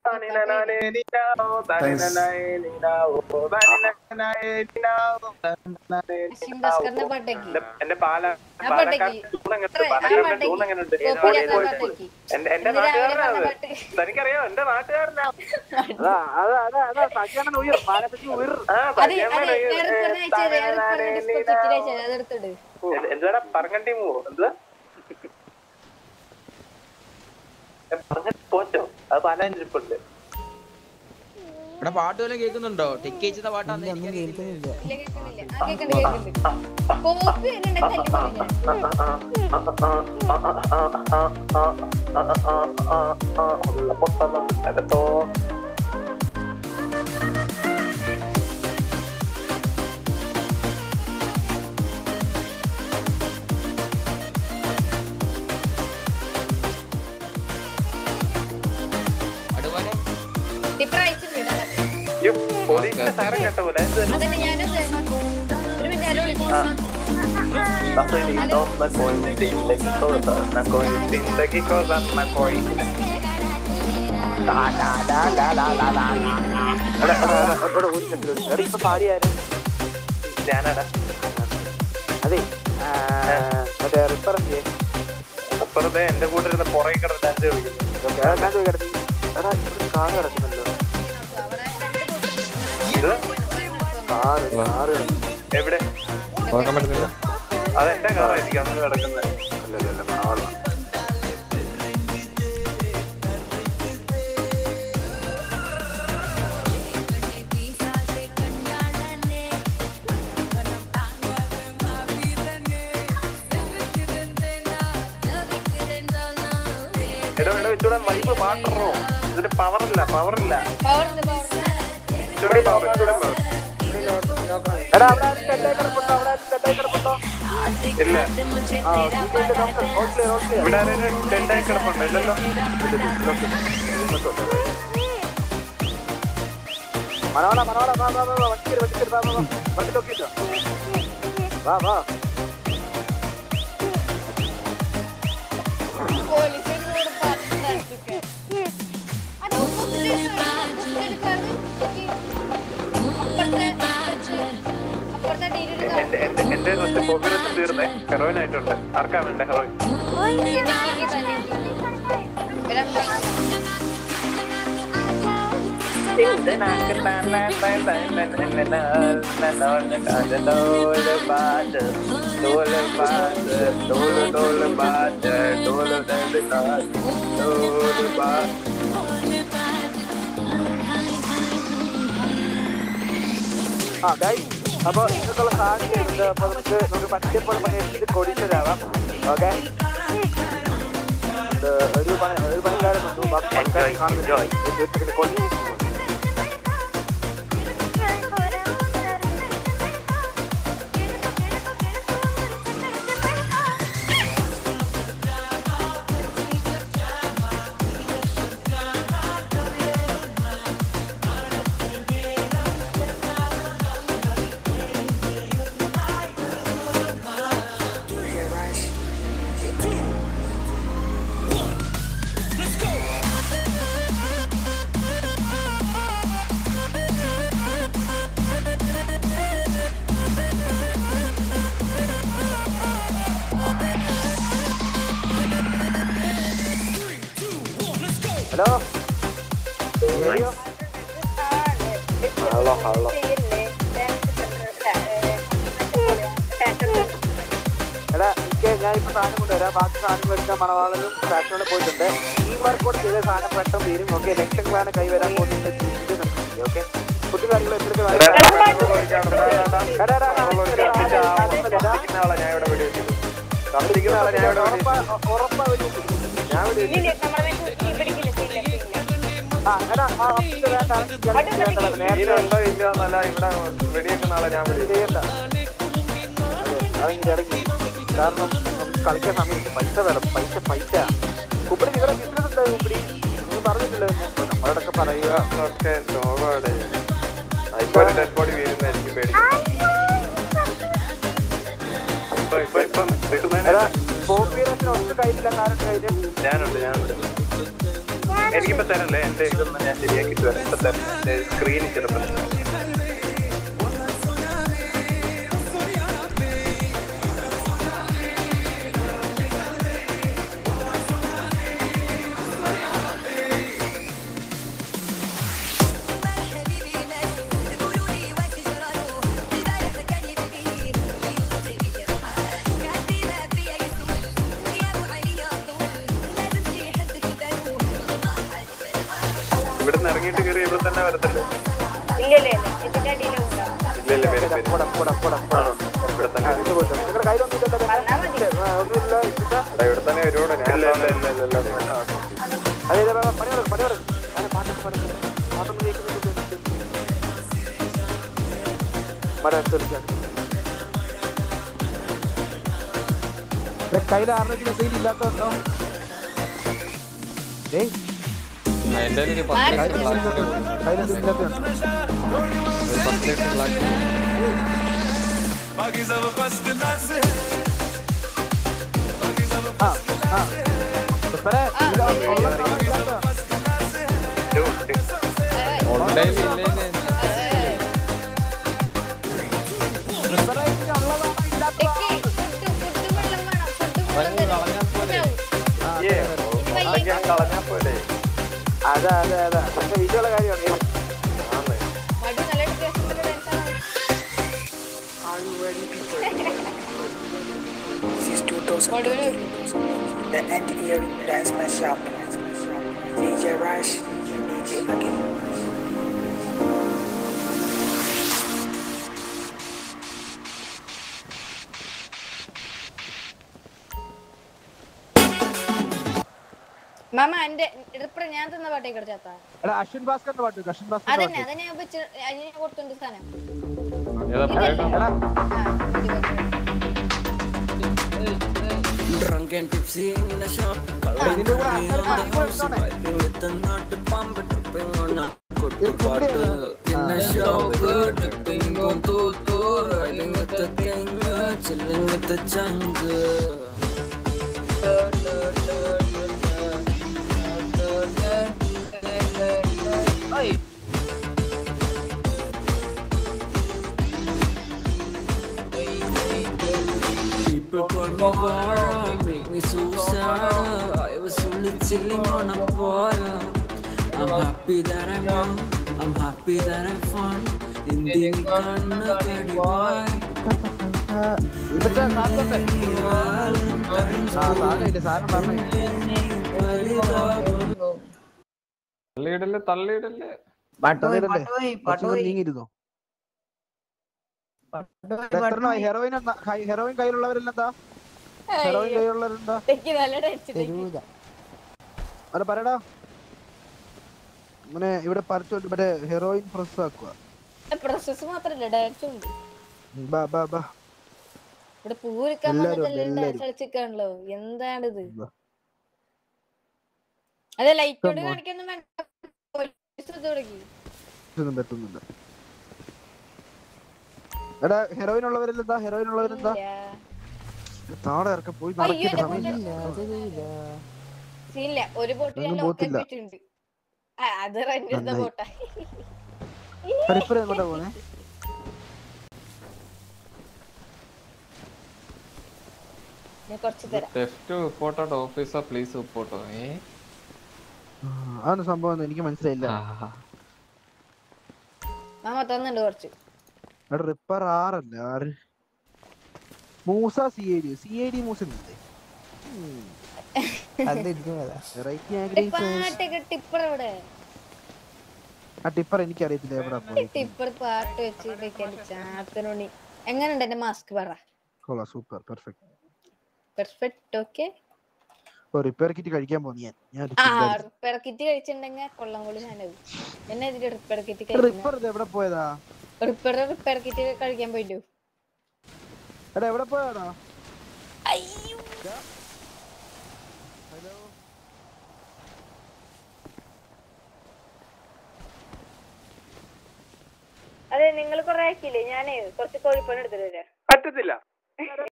അശ്വിൻ ഭാസ്കറിന്റെ പാട്ടേക്ക് എന്റെ പാല ആ പാട്ടേക്ക് പാലക്കാട് ആ എങ്ങനെയുണ്ട് പാട്ടേക്ക് കോപ്പിയില്ലാത്ത പാട്ടേക്ക് എന്റെ എന്റെ ഇന്ന് രാവിലെ നാട്ടുകാരനാ പറഞ്ഞ അത് പാട്ട് തനിക്കറിയോ എന്റെ നാട്ടുകാരനാ അതാ അതാ അതാ അതാ സഖ്യാണെന്ന് ഉയർ പാലപ്പറ്റി ഉയർ ആ അത് സത്യമേന അത് വേറെ പറഞ്ഞ അയച്ചത് വേറെ പറഞ്ഞ ഡിസ്കോ അയച്ചത് അതെടുത്തിട് എന്തുവാടാ പറങ്ങണ്ടി മൂവോ എന്തുവാ ഞാൻ പറഞ്ഞ പോറ്റോ അത് പാലാഞ്ചിരിപ്പുണ്ട് ഇവിടെ പാട്ട് വല്ലതും കേൾക്കുന്നുണ്ടോ ടെക്ക് അയച്ചത പാട്ടാന്ന് ഒന്നും എനിക്കറിയില്ല കേൾക്കുന്നില്ല ഇല്ല കേൾക്കുന്നില്ല ആ കേൾക്കുന്നുണ്ട് കേൾക്കുന്നുണ്ട് കോപ്പി വരുന്നുണ്ടെങ്കിൽ തല്ലി പറഞ്ഞു അകത്തോ അതുപോലെ ടിപ്പർ അയച്ചിട്ടുണ്ട് പോലീസിന്റെ സാരം കേട്ട പോലെ എന്ത് അതന്നെ ഞാനും ഒരു മിനിറ്റ് ആരോ വിളിച്ചു ഇപ്പൊ പാടിയാരും ഞാനാടാ അതെ ആ, മറ്റേ റിപ്പറന്റ് അപ്പുറത്തെ എന്റെ കൂടെ ഇരുന്ന് പുറകെ കിടന്ന് ഡാൻസ് കളിക്കുന്നു കിടത്തി എടാ ഇവിടെ കാറ് കിടക്കുന്നല്ലോ ഇത് കാറ് കാറ് കിടക്കുന്നു എവിടെ നോക്കാൻ പറ്റുന്നില്ല അതെന്റെ കാറായിരിക്കും അന്ന് കിടക്കുന്നത് അല്ലല്ല മാവളം എടോ എടോ ഇച്ചൂടെ വൈബ് പാട്ടറോ ഇതിന് പവറില്ല പവറില്ല പവർ പവർ ഇച്ചൂടെ പവർ ഇച്ചൂടെ പവർ എടാ അവിടെ ആരും തെറ്റായി കിടപ്പുണ്ടോ അവിടെ ആരും തെറ്റായി കിടപ്പുണ്ടോ ഇല്ല ആ detailed doctor all clear all clear ഇവിടെ ആരെങ്കിലും ടെൻഡായി കിടപ്പുണ്ടോ ഇല്ലല്ലോ മനോള മനോള വാ വാ വാ വണ്ടിക്കര് വണ്ടിക്കര് വാ വാ വാ വണ്ടി നോക്കിട്ടോ വാ വാ പോലീസിനോട് പറഞ്ഞു നടത്തിക്കാൻ അത് അപ്പുറത്തെ ഡീറ്റെയിൽ എന്റെ എന്റെ എന്റെ കുറച്ച് പോക്കറ്റ് തീർന്നേ ഹെറോയിൻ ആയിട്ടുണ്ട് ആർക്കാ വേണ്ട ഹെറോയിൻ ആ ഗൈസ് അപ്പൊ നിങ്ങൾക്കുള്ള സാധനം ചെയ്യുന്നുണ്ട് അപ്പൊ നമുക്ക് നമുക്ക് പറ്റിയപ്പോൾ പണിയെടുത്തിട്ട് കോടീശ്വരാവാം ഓക്കെ ഒരു പണി ഒരു പണിക്കാരൻ വന്നു ബാക്കി പണിക്കാരെ കാണുന്നില്ല കൊല്ലി ഹലോ ഹലോ ഹലോ എടാ എനിക്ക് ഞാനിപ്പോ സാധനം കൊണ്ടുവരാം ബാക്കി സാധനം എടുക്കാൻ മണവാളനും ഫാഷനോടെ പോയിട്ടുണ്ട് ഈ വർക്കൗട്ട് ചെയ്ത സാധനം പെട്ടെന്ന് തീരും ഓക്കെ ലക്ഷങ്ങളാണ് കൈവരാൻ പോകുന്നത് ഓക്കെ കുട്ടി കാര്യങ്ങൾ ആളെ ഞാൻ ഇവിടെ വെടി വെച്ചത് തമ്മിരിക്കുന്ന ആളെ ഞാൻ ഇവിടെ വെടി വെച്ചത് ഉറപ്പാ ഞാൻ ആ എടാ ആ ഓഫീസിൽ വേണ്ട ഇതിലുണ്ടോ ഇല്ലയോ എന്നല്ല ഇവിടെ വെടിവെക്കുന്ന ആളെ ഞാൻ വെടി വെച്ചത്. ചെയ്യണ്ട അതെങ്കിൽ ഇറങ്ങി കാരണം നമുക്ക് കളിക്കാൻ സമയത്ത് പൈസ വേണം പൈസ പൈസ കുപ്പടി നിങ്ങളുടെ ബിസിനസ് ഉണ്ട് കുപ്പടി നീ പറഞ്ഞിട്ടില്ല നമ്മളോടൊക്കെ പറയുക ഒക്കെ ലോകമാണ് ഇപ്പൊ ഒരു ഡെഡ് ബോഡി വീഴുന്നതായിരിക്കും പേടിക്കുന്നത് ഇപ്പൊ ഇപ്പൊ ഇപ്പം കിട്ടുന്നതിന് എടാ പോപ്പുലേഷൻ ഒട്ടും കയ്യിലില്ല കാര്യം കയ്യില് ഞാനുണ്ട് ഞാനുണ്ട് എനിക്കിപ്പോ തരല്ലേ എന്റെ ഇതൊന്നും ഞാൻ ശരിയാക്കി തരാം ഇപ്പൊ തരാം സ്ക്രീനിൽ ചില പ്രശ്നം ഇവിടുന്ന് ഇറങ്ങിയിട്ട് കയറി ഇവിടെ തന്നെ വരത്തല്ലേ ഇല്ലല്ലേ ഇതിന്റെ അടിയിലുണ്ടാവും ഇല്ലല്ലേ വരും വരും പോടാ പോടാ പോടാ ആണോ ഇവിടെ തന്നെ വരും. നിങ്ങളുടെ കയ്യിലൊന്നും ഇല്ലല്ലോ പറഞ്ഞാ മതി ആ, ഒന്നുമില്ല ഇതാ. എടാ, ഇവിടെ തന്നെ വരുവോടെ ഞാൻ അതെ അതെ പണിയോട് പണിയോട് പാട്ട് പാട്ട് പാട്ടൊന്നും കേൾക്കുന്നില്ല മരം എടുത്തെടുക്കാൻ കയ്യിൽ ആരുടെ മെസ്സേജ് ഇല്ലാത്തതുണ്ടോ ഏയ് എന്റെ ഒരു പത്ത് മാറി ലിറ്റർ ഗ്ലാസ് കയ്യിൽ ഇല്ലാത്തതുണ്ടോ ഒരു പത്ത് ലിറ്റർ ഗ്ലാസ് ആ ആ ഇപ്പഴേ ഇല്ല, ഉള്ള സാധനം ഇല്ലാത്തതാ. ഉണ്ടെങ്കിൽ ഇല്ലേന്ന് ഇപ്പഴേ ഇതിന് ഉള്ളതാണോ ഇല്ലാത്തതാണോ? തെക്കി ഫുഡ് ഫുഡ് വെള്ളം വേണം ഫുഡ് വെള്ളം വന്ന് കളഞ്ഞാൽ പോലെ. ആ, ഏ ഓ, ഞാൻ കളഞ്ഞാ പോലെ അതെ അതെ അതെ പക്ഷെ വീട്ടിലുള്ള കാര്യമാണ് ആണ് മടി നല്ല വ്യത്യാസത്തിന്റെ tension Since 2000, the anti-air dance mashup. DJ Rush, DJ again. മാമ എന്റെ ഇടപ്പുറം ഞാൻ തന്ന പാട്ടേക്ക് ചാത്ത എടാ അശ്വിൻ ഭാസ്കറിന്റെ പാട്ട് വെക്ക്, അശ്വിൻ ഭാസ്കറിന്റെ അതന്നെ പാട്ട് അതന്നെ ഞാൻ വെച്ച് അതിന് ഞാൻ കൊടുത്തുണ്ട് സാധനം ഏതാ പ്രേതം? എടാ ആ, ഇത് വെച്ച്. Drunk and tipsy in the shop. എടാ, ഇതിന്റെ കൂടെ ആൾക്കാര് പാടി കൂടെ എടുത്തോണേ. With the nut pump tripping on a ഇത് കൂടെ ആണ്. in the shop. Tripping on to to. Riding with the king. Chilling with the jungle. People call me Vara, make me so sad. I was only chilling on a bar. I'm happy that I'm on, I'm happy that I'm fun. In the Kanna boy. ഇതൊക്കെ സാധനമുണ്ട്. ആ, സാധനമില്ല, സാധനം പറഞ്ഞേ. തള്ളിയിടല്ലേ തള്ളിയിടല്ലേ അതിടണ്ടേ? കുറച്ചും കൂടി നീങ്ങിയിരുന്നോ എത്രണ്ണമായി ഹെറോയിൻ എന്നാ- ഹൈ- ഹെറോയിൻ കയ്യിലുള്ളവരെന്താ ഹെറോയിൻ അയ്യോ, കയ്യിലുള്ളവരെന്താ തെക്കി നല്ല ടെൻഷൻ അല്ല പറയടാ ഇങ്ങനെ ഇവിടെ പറിച്ചു മറ്റേ ഹെറോയിൻ പ്രസ് ആക്കുക പ്രോസസ് മാത്രല്ല ഡാൻസും ഉണ്ട് ബാ ബാ ബാ ഇവിടെ പൂരിക്കാൻ എല്ലാരും ഉണ്ട്, വന്നിട്ടെല്ലാം ഡാൻസ് എല്ലാരും. കളിച്ചിക്കാണല്ലോ എന്താണിത് ഇതാ. അതെ ലൈറ്റോട് ഇഷ്ടം കാണിക്കൊന്നും വേണ്ട പോലീസ് ഇത് തുടങ്ങി ഇതൊന്നും പറ്റുന്നില്ല എടാ ഹെറോയിൻ ഉള്ളവരെന്താ ഹെറോയിൻ ഉള്ളവരെന്താ ഇല്ല. താടെ ഇറക്കം പോയി അയ്യോ, നടക്കിയിട്ട് എന്റെ സമയം സീനില്ല ഒരു ബോട്ട് ഞാൻ ഒന്നും ലോക്ക് പോത്തില്ല. ആക്കിയിട്ടുണ്ട് ആ, അത് റെന്റ് എടുത്ത നന്നായി. ബോട്ടാ കരിപ്പറ എങ്ങോട്ടാ പോന്നെ ഞാൻ കുറച്ച് തരാം ടെസ്റ്റ് റിപ്പോർട്ട് ഓഫീസർ പ്ലീസ് റിപ്പോർട്ടോ ഏ ആ, അതാണ് സംഭവം എന്ന് എനിക്ക് മനസ്സിലായില്ല ആ. മാമ തന്നുണ്ട് കുറച്ച് എടാ റിപ്പർ ആറല്ല ആറ് Moosa C I D C I D Moosa ഇല്ലേ വെറൈറ്റി പാട്ടൊക്കെ ടിപ്പർ ഇവിടെ ആ ടിപ്പർ എനിക്കറിയത്തില്ല എവിടെ പോയി ടിപ്പർ പാട്ട് വെച്ച് വെക്കാൻ ചാത്തനുണി എങ്ങനെയുണ്ട് എന്റെ മാസ്ക് പറ കൊള്ളാം സൂപ്പർ പെർഫെക്റ്റ് പെർഫെക്റ്റ് ഓക്കെ ഓ റിപ്പയർ കിറ്റ് കഴിക്കാൻ പോന്നു ഞാൻ ഞാൻ ആ റിപ്പയർ കിറ്റ് കഴിച്ചിട്ടുണ്ടെങ്കിൽ കൊള്ളം കൊള്ളി സാധനം എന്നെ ഇതിന്റെ റിപ്പയർ കിറ്റ് റിപ്പർ ഇത് എവിടെ പോയതാ റിപ്പയർ റിപ്പയർ കിറ്റ് കഴിക്കാൻ പോയിട്ടു എടാ എവിടെ പോയതാ അയ്യോ അതെ നിങ്ങൾ കൊറേ ആക്കിയില്ലേ ഞാനേ കുറച്ച് കോഴിപ്പണി എടുത്തിട്ട് വരാം പറ്റത്തില്ല